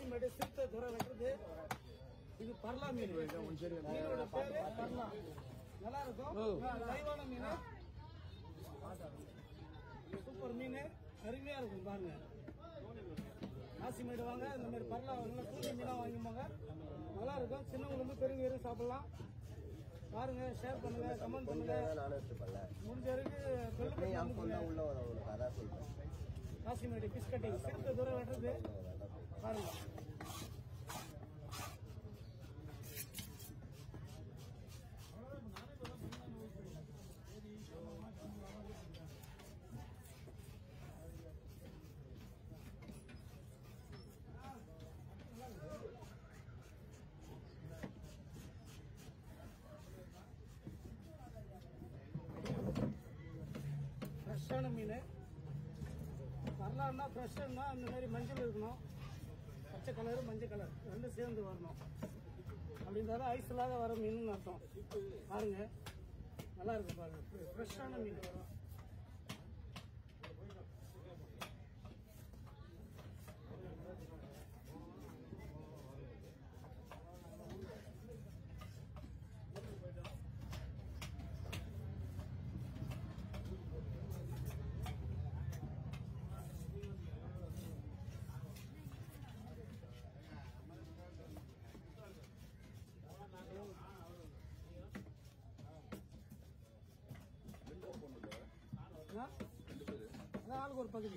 காசிமேடு சிறுத்தை துறை வெட்டுறது இது பர்லா மீன் மீனோட பேரு பர்லா நல்லா இருக்கும் லைவான மீன் சூப்பர் மீன் அருமையா இருக்கும் பாருங்க காசிமேடு வாங்க இந்த மாதிரி பர்லா நல்லா தூக்கி மீனா வாங்கிப்பாங்க நல்லா இருக்கும் சின்னவங்க வந்து பெருங்க வரையும் சாப்பிடலாம் பாருங்க ஷேர் பண்ணுங்க கமெண்ட் பண்ணுங்க நானும் எடுத்துப்பல முடிஞ்ச வரைக்கும் நீ பெல் என் பொண்ணு உள்ள வரும் உனக்கு அதான் சொல்றேன் காசிமேடு பிஸ் கட்டிங் சிறுத்தை தூரம் வெட்டுறது பாருங்க ஃப்ரெஷ்ஷான மீன் வரலாறுனா ஃப்ரெஷ்ஷுன்னா அந்த மாதிரி மஞ்சள் இருக்கணும் பச்சை கலர் மஞ்சள் கலர் ரெண்டும் சேர்ந்து வரணும் அப்படின்றது ஐஸ் இல்லாத வர மீன் அர்த்தம் பாருங்க நல்லா இருக்கு பாருங்க ஃப்ரெஷ்ஷான மீன் ஆ? அதான் ஆளுக்கு ஒரு பகுதி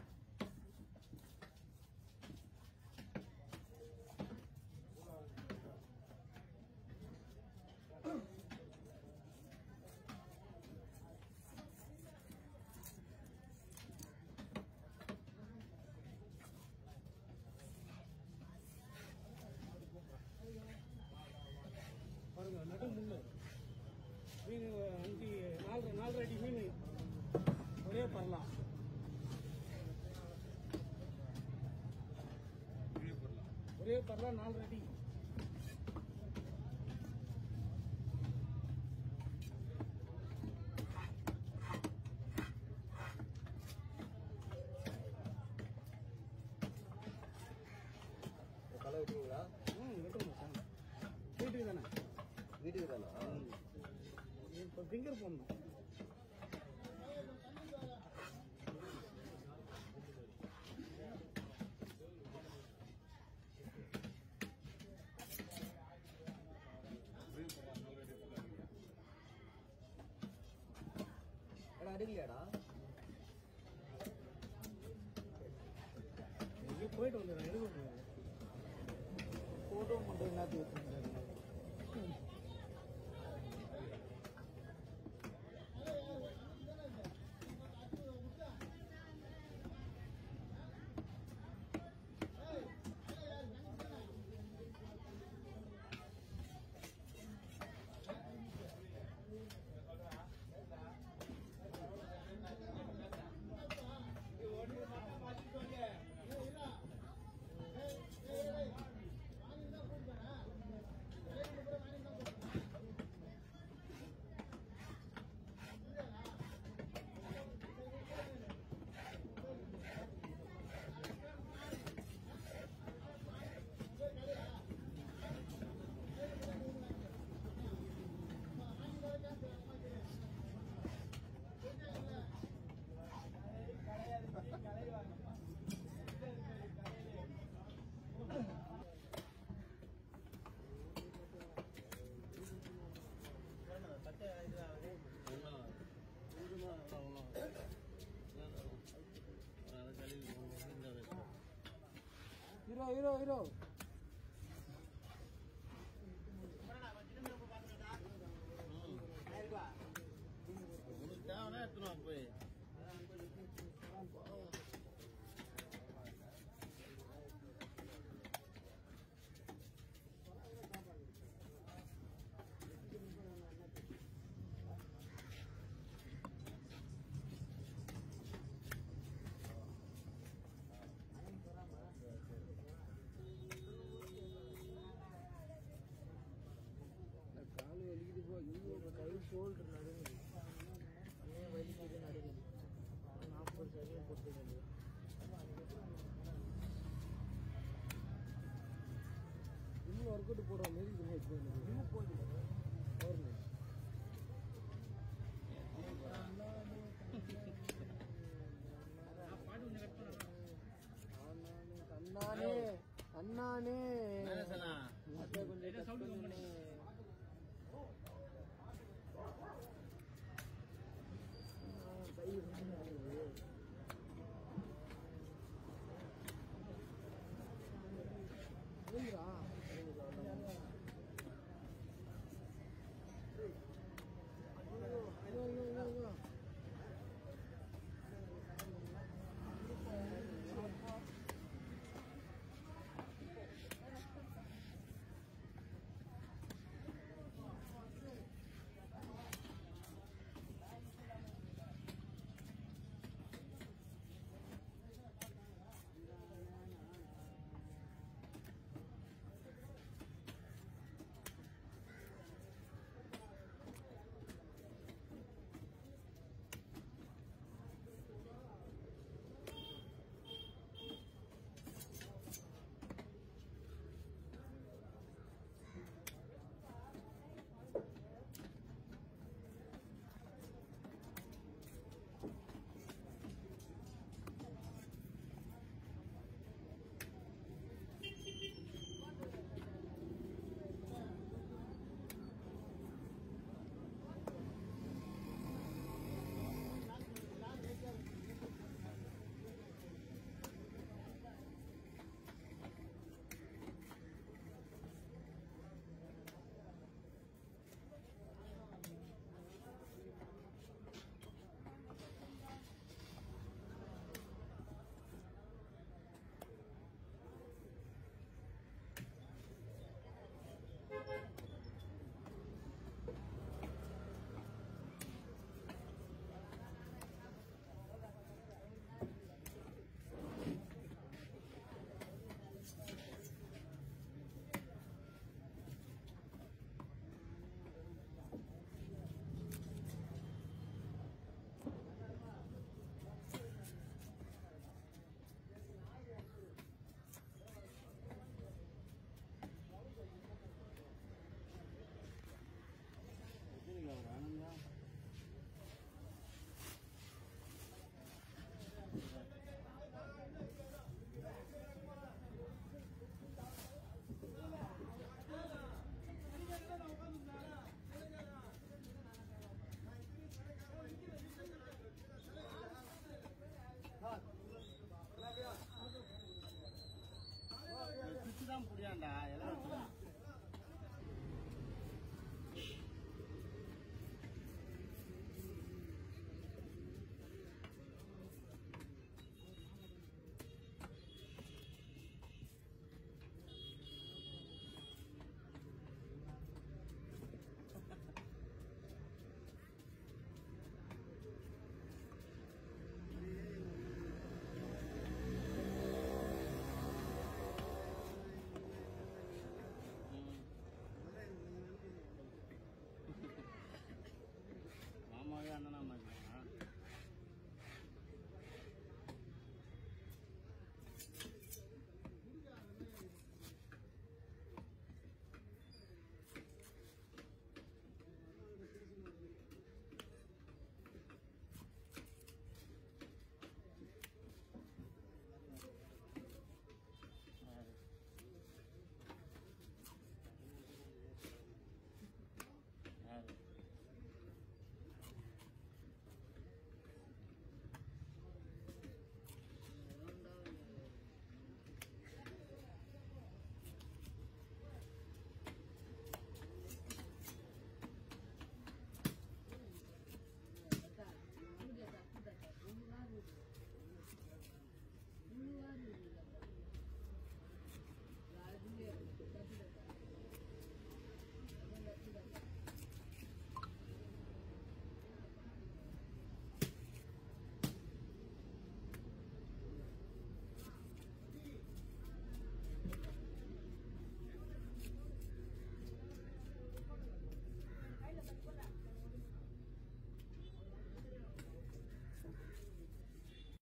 பாருங்க நடு முள்ளு மீன் அஞ்சு நாலு நாலரை அடி மீன் ஒரே பரலாம் ஒரே பரலாம் நாலரை அடி களை வெட்டுவீங்களா ம் வெட்டுங்க சார் வீட்டுக்கு தானே வீட்டுக்கு தானா இப்போ ஃபிங்கர் போடணும் எடா அடிக்கலையாடா எங்கேயோ போயிட்டு வந்துடுறேன் எடுக்க முடியாது ஃபோட்டோ மட்டும் எல்லாத்தையும் வச்சுருந்தாரு ஹீரோ ஹீரோ ஹீரோ கால் வலிக்குது போ ஐயோ கை ஷோல்டர் நடுங்குது ஏன் வலிக்குது நடுங்குது நாற்பது சதவீதம் போட்டுருக்கேன் ஒர்க் போடுவோம் மெரிக்கு போகுது போடுங்க அண்ணானே அண்ணானே அத்தை கொஞ்சம் cut பண்ணுண்ணே. ஆ, கை வலிக்குது. ஏங்குறா? ஐயோ, ஐயோ, ஐயோ, ஐயோ. தான் புரியாண்டா எல்லாம்